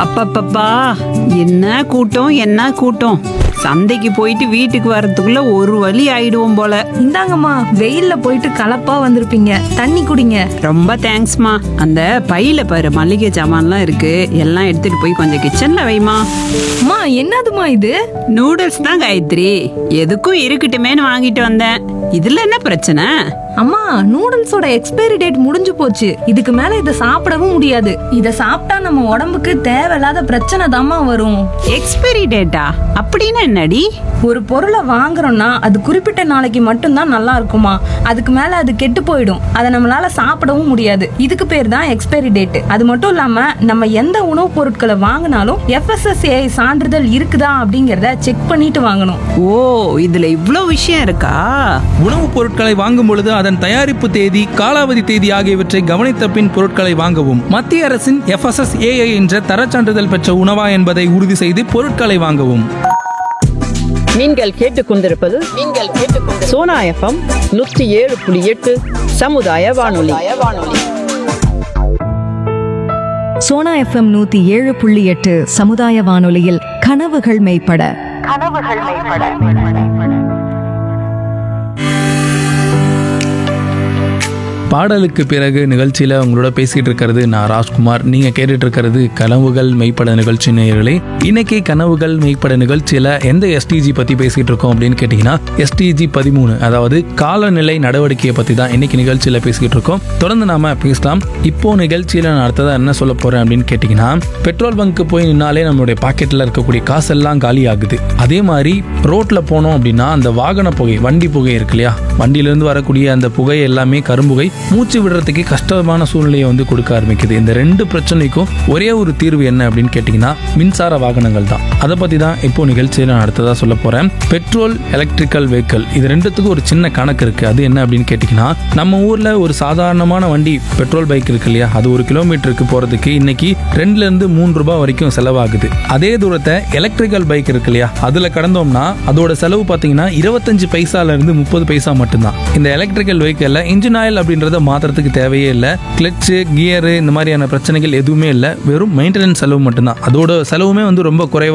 அப்பப்பப்பா என்ன கூட்டம் என்ன கூட்டம் சந்தைக்கு போயிட்டு வீட்டுக்கு வர்றதுக்குள்ள ஒரு வழி ஆயிடுவோம் போல இந்தாங்கம்மா வெயில்ல போயிட்டு கலப்பா வந்திருப்பீங்க தண்ணி குடிங்க ரொம்ப தேங்க்ஸ்மா அந்த பையில பாரு மளிகை சாமான்லாம் இருக்கு எல்லாம் எடுத்துட்டு போய் கொஞ்சம் கிச்சன்ல வைமா அம்மா என்னதுமா இது நூடுல்ஸ் தான் காயத்ரி எதுக்கும் இருக்கட்டுமேன்னு வாங்கிட்டு வந்தேன் இதுல என்ன பிரச்சனை அம்மா நூடுல்ஸோட எக்ஸ்பைரி டேட் முடிஞ்சு போச்சு இதுக்கு மேல இதை சாப்பிடவும் முடியாது இத சாப்பிட்டா நம்ம உடம்புக்கு தேவையில்லாத பிரச்சனை தாம்மா வரும் எக்ஸ்பைரி டேட்டா அப்படின்னு என்னடி ஒரு பொருளை வாங்குறோம்னா அது குறிப்பிட்ட நாளைக்கு மட்டும்தான் நல்லா இருக்குமா அதுக்கு மேல அது கெட்டு போயிடும் அதை நம்மளால சாப்பிடவும் முடியாது இதுக்கு பேர் தான் எக்ஸ்பைரி டேட் அது மட்டும் இல்லாம நம்ம எந்த உணவுப் பொருட்களை வாங்கினாலும் எஃப்எஸ்எஸ்ஏ சான்றிதழ் இருக்குதா அப்படிங்கறத செக் பண்ணிட்டு வாங்கணும் ஓ இதுல இவ்ளோ விஷயம் இருக்கா உணவுப் பொருட்களை வாங்கும் பொழுது அதன் தயாரிப்பு தேதி காலாவதி தேதி ஆகியவற்றை கவனித்த பின் பொருட்களை வாங்கவும் மத்திய அரசின் எஃப்எஸ்எஸ்ஏஐ என்ற தரச் சான்றிதழ் பெற்ற உணவா என்பதை உறுதி செய்து பொருட்களை வாங்கவும் நீங்கள் கேட்டுக்கொண்டிருப்பது நீங்கள் கேட்டுக்கொண்டு சோனா எஃப்எம் நூற்றி ஏழு புள்ளி எட்டு சமுதாய வானொலி சோனா எஃப்எம் நூத்தி ஏழு புள்ளி எட்டு சமுதாய வானொலியில் கனவுகள் மெய்ப்பட பாடலுக்கு பிறகு நிகழ்ச்சியில் உங்களோட பேசிட்டு இருக்கிறது நான் ராஜ்குமார் நீங்க கேட்டுட்டு இருக்கிறது கனவுகள் மெய்ப்பட நிகழ்ச்சி நேயர்களே இன்னைக்கு கனவுகள் மெய்ப்பட நிகழ்ச்சியில எந்த எஸ்டிஜி பத்தி பேசிட்டு இருக்கோம் அப்படின்னு கேட்டீங்கன்னா எஸ்டிஜி பதிமூணு அதாவது காலநிலை நடவடிக்கையை பத்தி தான் இன்னைக்கு நிகழ்ச்சியில பேசிட்டு இருக்கோம் தொடர்ந்து நாம பேசலாம் இப்போ நிகழ்ச்சியில நான் அடுத்ததா என்ன சொல்ல போறேன் அப்படின்னு கேட்டீங்கன்னா பெட்ரோல் பங்க்கு போய் நின்னாலே நம்மளுடைய பாக்கெட்ல இருக்கக்கூடிய காசெல்லாம் காலி ஆகுது அதே மாதிரி ரோட்ல போனோம் அப்படின்னா அந்த வாகன புகை வண்டி புகை இருக்கு இல்லையா வண்டியிலிருந்து வரக்கூடிய அந்த புகை எல்லாமே கரும்புகை மூச்சு விடுறதுக்கு கஷ்டமான சூழ்நிலையை வந்து கொடுக்க ஆரம்பிக்குது இந்த ரெண்டு பிரச்சனைக்கும் ஒரே ஒரு தீர்வு என்ன அப்படின்னு கேட்டிங்கன்னா மின்சார வாகனங்கள் தான் அதை பற்றி தான் இப்போ நிகழ்ச்சியில் நான் அடுத்ததாக சொல்ல போகிறேன் பெட்ரோல் எலக்ட்ரிக்கல் வெஹிக்கல் இது ரெண்டுத்துக்கும் ஒரு சின்ன கணக்கு இருக்குது அது என்ன அப்படின்னு கேட்டிங்கன்னா நம்ம ஊரில் ஒரு சாதாரணமான வண்டி பெட்ரோல் பைக் இருக்கு இல்லையா அது ஒரு கிலோமீட்டருக்கு போகிறதுக்கு இன்னைக்கு ரெண்டுலேருந்து மூணு ரூபாய் வரைக்கும் செலவாகுது அதே தூரத்தை எலக்ட்ரிக்கல் பைக் இருக்கு இல்லையா அதில் கடந்தோம்னா அதோட செலவு பார்த்தீங்கன்னா இருபத்தஞ்சு பைசால இருந்து முப்பது பைசா மட்டும்தான் இந்த எலக்ட்ரிக்கல் வெஹிக்கல்ல இன்ஜின் ஆயில் அப்படின்றத மாத்துறதுக்கு தேவையே இல்லை கிளச்சு கியரு இந்த மாதிரியான பிரச்சனைகள் எதுவுமே இல்லை வெறும் மெயின்டெனன்ஸ் செலவு மட்டும்தான் அதோட செலவுமே வந்து ரொம்ப குறைவா